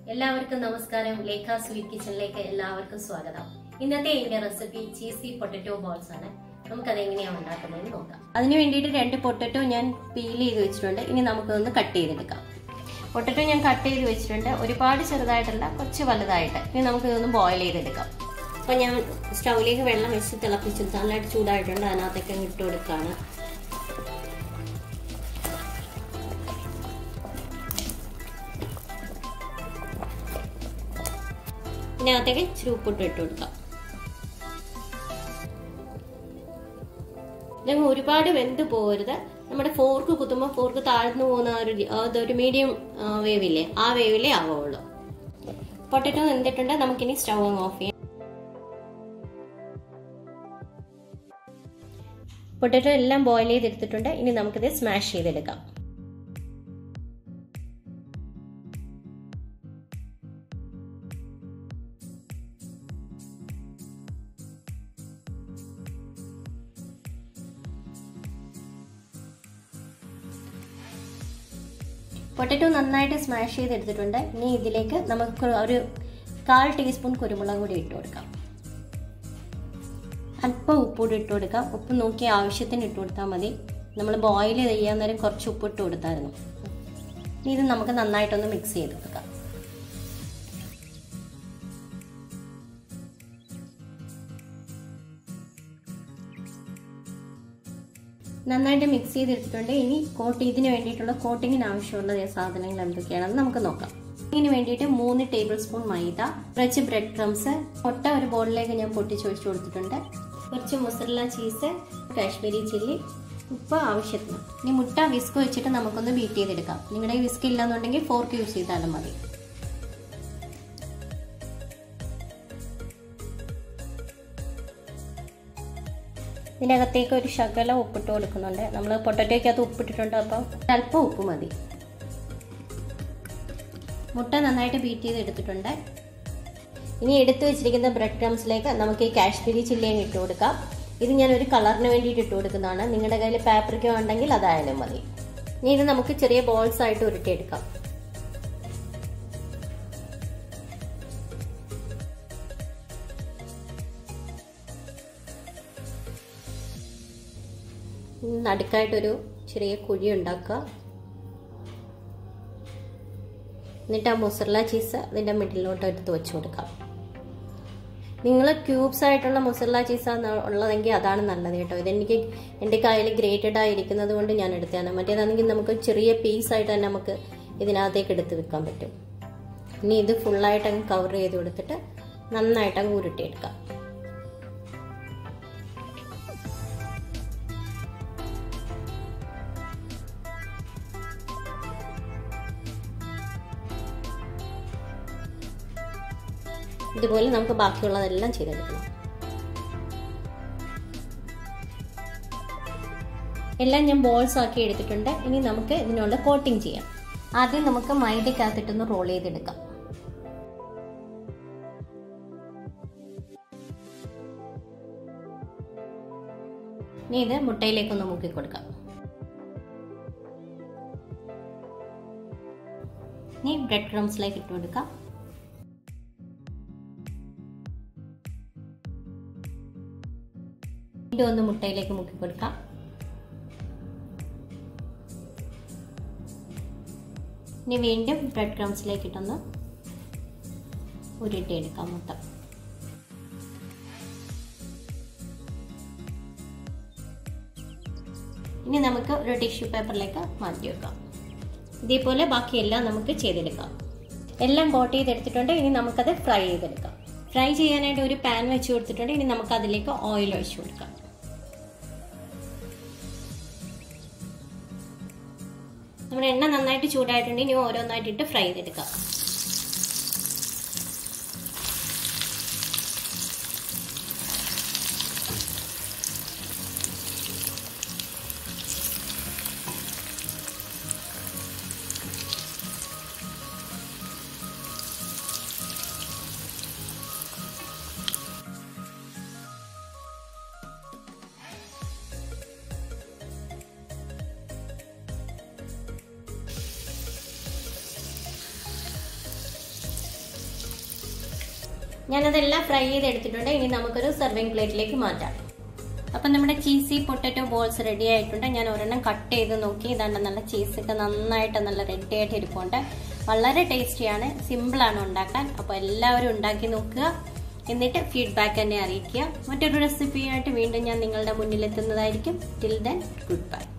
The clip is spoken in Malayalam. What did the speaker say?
എല്ലാവർക്കും നമസ്കാരം ലേഖ സ്വീറ്റ് കിച്ചണിലേക്ക് എല്ലാവർക്കും സ്വാഗതം ഇന്നത്തെ എന്റെ റെസിപ്പി ചീസി പൊട്ടറ്റോ ബോൾസ് ആണ് നമുക്കത് എങ്ങനെയാണ് ഉണ്ടാക്കുന്നതെന്ന് നോക്കാം അതിന് വേണ്ടിയിട്ട് രണ്ട് പൊട്ടറ്റോ ഞാൻ പീൽ ചെയ്ത് വെച്ചിട്ടുണ്ട് ഇനി നമുക്കൊന്ന് കട്ട് ചെയ്തെടുക്കാം പൊട്ടറ്റോ ഞാൻ കട്ട് ചെയ്ത് വെച്ചിട്ടുണ്ട് ഒരുപാട് ചെറുതായിട്ടല്ല കുറച്ച് വലുതായിട്ട് ഇനി നമുക്കിതൊന്ന് ബോയിൽ ചെയ്തെടുക്കാം അപ്പോൾ ഞാൻ സ്റ്റൗവിലേക്ക് വെള്ളം വെച്ച് തിളപ്പിച്ച് നല്ലതായിട്ട് ചൂടായിട്ടുണ്ട് അതിനകത്തേക്ക് അങ്ങ് ഇട്ട് കൊടുക്കുകയാണ് ഇതിനകത്തേക്ക് ഇച്ചിരി ഉപ്പിട്ട് ഇട്ട് കൊടുക്കാം ഇതങ്ങ് ഒരുപാട് വെന്ത് പോകരുത് നമ്മുടെ ഫോർക്ക് കുത്തുമ്പോൾ ഫോർക്ക് താഴ്ന്നു പോകുന്ന ആ ഒരു അതൊരു മീഡിയം വേവില്ലേ ആ വേവിലേ ആവുള്ളൂ പൊട്ടറ്റോ വെന്തിട്ടുണ്ട് നമുക്കിനി സ്റ്റൗ അങ്ങ് ഓഫ് ചെയ്യാം പൊട്ടറ്റോ എല്ലാം ബോയിൽ ചെയ്തെടുത്തിട്ടുണ്ട് ഇനി നമുക്കിത് സ്മാഷ് ചെയ്തെടുക്കാം പൊട്ടറ്റോ നന്നായിട്ട് സ്മാഷ് ചെയ്തെടുത്തിട്ടുണ്ട് ഇനി ഇതിലേക്ക് നമുക്ക് ഒരു കാൽ ടീസ്പൂൺ കുരുമുളക് കൂടി ഇട്ട് കൊടുക്കാം അല്പം ഉപ്പൂടി ഇട്ട് കൊടുക്കാം ഉപ്പ് നോക്കി ആവശ്യത്തിന് ഇട്ട് കൊടുത്താൽ മതി നമ്മൾ ബോയിൽ ചെയ്യാൻ നേരം കുറച്ച് ഉപ്പ് ഇട്ട് കൊടുത്തായിരുന്നു ഇനി ഇത് നമുക്ക് നന്നായിട്ടൊന്ന് മിക്സ് ചെയ്ത് കൊടുക്കാം നന്നായിട്ട് മിക്സ് ചെയ്തെടുത്തിട്ടുണ്ട് ഇനി കോട്ട് ഇതിന് വേണ്ടിയിട്ടുള്ള കോട്ടിങ്ങിന് ആവശ്യമുള്ള സാധനങ്ങൾ എന്തൊക്കെയാണെന്ന് നമുക്ക് നോക്കാം ഇതിന് വേണ്ടിയിട്ട് മൂന്ന് ടേബിൾ സ്പൂൺ മൈദ കുറച്ച് ബ്രെഡ് ക്രംസ് മുട്ട ഒരു ബോളിലേക്ക് ഞാൻ പൊട്ടിച്ചൊഴിച്ചു കൊടുത്തിട്ടുണ്ട് കുറച്ച് മൊസറല ചീസ് കാശ്മീരി ചില്ലി ഉപ്പ് ആവശ്യത്തിന് ഇനി മുട്ട വിസ്ക് വെച്ചിട്ട് നമുക്കൊന്ന് ബീറ്റ് ചെയ്തെടുക്കാം നിങ്ങളുടെ വിസ്ക് ഇല്ലാന്നുണ്ടെങ്കിൽ ഫോർക്ക് യൂസ് ചെയ്താലും മതി ഇതിനകത്തേക്ക് ഒരു ശകലം ഉപ്പിട്ട് കൊടുക്കുന്നുണ്ട് നമ്മൾ പൊട്ടറ്റോയ്ക്കകത്ത് ഉപ്പിട്ടിട്ടുണ്ട് അപ്പം അല്പം ഉപ്പ് മതി മുട്ട നന്നായിട്ട് ബീറ്റ് ചെയ്ത് എടുത്തിട്ടുണ്ട് ഇനി എടുത്തു വെച്ചിരിക്കുന്ന ബ്രെഡ് ക്രംസിലേക്ക് നമുക്ക് ഈ കാശ്മീരി ചില്ലിയും ഇട്ട് കൊടുക്കാം ഇത് ഞാൻ ഒരു കളറിന് വേണ്ടിയിട്ട് ഇട്ട് കൊടുക്കുന്നതാണ് നിങ്ങളുടെ കയ്യിൽ പാപ്രിക്ക ഉണ്ടെങ്കിൽ അതായാലും മതി ഇനി ഇത് നമുക്ക് ചെറിയ ബോൾസ് ആയിട്ട് ഉരുട്ടിയെടുക്കാം നടുക്കായിട്ടൊരു ചെറിയ കുഴി ഉണ്ടാക്കുക എന്നിട്ട് ആ മൊസറല ചീസ് അതിൻ്റെ മിഡിലോട്ട് എടുത്ത് വെച്ച് കൊടുക്കാം നിങ്ങൾ ക്യൂബ്സ് ആയിട്ടുള്ള മൊസറല ചീസാണ് ഉള്ളതെങ്കിൽ അതാണ് നല്ലത് കേട്ടോ ഇതെനിക്ക് എൻ്റെ കയ്യിൽ ഗ്രേറ്റഡ് ആയിരിക്കുന്നത് കൊണ്ട് ഞാൻ എടുത്തതാണ് മറ്റേതാണെങ്കിൽ നമുക്ക് ചെറിയ പീസായിട്ട് തന്നെ നമുക്ക് ഇതിനകത്തേക്ക് എടുത്ത് വെക്കാൻ പറ്റും ഇനി ഇത് ഫുള്ളായിട്ട് അങ്ങ് കവർ ചെയ്ത് കൊടുത്തിട്ട് നന്നായിട്ട് അങ്ങ് ഉരുട്ടിയെടുക്കാം ഇതുപോലെ നമുക്ക് ബാക്കിയുള്ളതെല്ലാം ചെയ്തെടുക്കണം എല്ലാം ഞാൻ ബോൾസ് ആക്കി എടുത്തിട്ടുണ്ട് ഇനി നമുക്ക് ഇതിനുള്ള കോട്ടിംഗ് ചെയ്യാം ആദ്യം നമുക്ക് മൈദക്കകത്തിട്ടൊന്ന് റോൾ ചെയ്തെടുക്കാം ഇനി ഇത് മുട്ടയിലേക്കൊന്ന് മുക്കി കൊടുക്കാം ഇനി ബ്രെഡ് ക്രംസിലേക്ക് ഇട്ട് കൊടുക്കാം വീണ്ടും ഒന്ന് മുട്ടയിലേക്ക് മുക്കി കൊടുക്കാം ഇനി വീണ്ടും ബ്രെഡ് ക്രംസിലേക്ക് ഇട്ടൊന്ന് ഉരുട്ടിയെടുക്കാം മുട്ട ഇനി നമുക്ക് ഒരു ടിഷ്യൂ പേപ്പറിലേക്ക് മാറ്റി വെക്കാം ഇതേപോലെ ബാക്കിയെല്ലാം നമുക്ക് ചെയ്തെടുക്കാം എല്ലാം കോട്ട് ചെയ്തെടുത്തിട്ടുണ്ട് ഇനി നമുക്കത് ഫ്രൈ ചെയ്തെടുക്കാം ഫ്രൈ ചെയ്യാനായിട്ട് ഒരു പാൻ വെച്ച് കൊടുത്തിട്ടുണ്ട് ഇനി നമുക്ക് അതിലേക്ക് ഓയിൽ ഒഴിച്ചു കൊടുക്കാം നമ്മുടെ എണ്ണ നന്നായിട്ട് ചൂടായിട്ടുണ്ട് ഇനി ഓരോന്നായിട്ടിട്ട് ഫ്രൈ ചെയ്തെടുക്കാം ഞാനതെല്ലാം ഫ്രൈ ചെയ്ത് എടുത്തിട്ടുണ്ട് ഇനി നമുക്കൊരു സെർവിങ് പ്ലേറ്റിലേക്ക് മാറ്റാം അപ്പം നമ്മുടെ ചീസി പൊട്ടറ്റോ ബോൾസ് റെഡി ആയിട്ടുണ്ട് ഞാൻ ഒരെണ്ണം കട്ട് ചെയ്ത് നോക്കി ഇതാണ്ട് നല്ല ചീസൊക്കെ നന്നായിട്ട് നല്ല റെഡി ആയിട്ട് ഇരിപ്പുണ്ട് വളരെ ടേസ്റ്റിയാണ് സിമ്പിളാണ് ഉണ്ടാക്കാൻ അപ്പോൾ എല്ലാവരും ഉണ്ടാക്കി നോക്കുക എന്നിട്ട് ഫീഡ്ബാക്ക് എന്നെ അറിയിക്കുക മറ്റൊരു റെസിപ്പിയായിട്ട് വീണ്ടും ഞാൻ നിങ്ങളുടെ മുന്നിലെത്തുന്നതായിരിക്കും ടിൽ ദെൻ ഗുഡ് ബൈ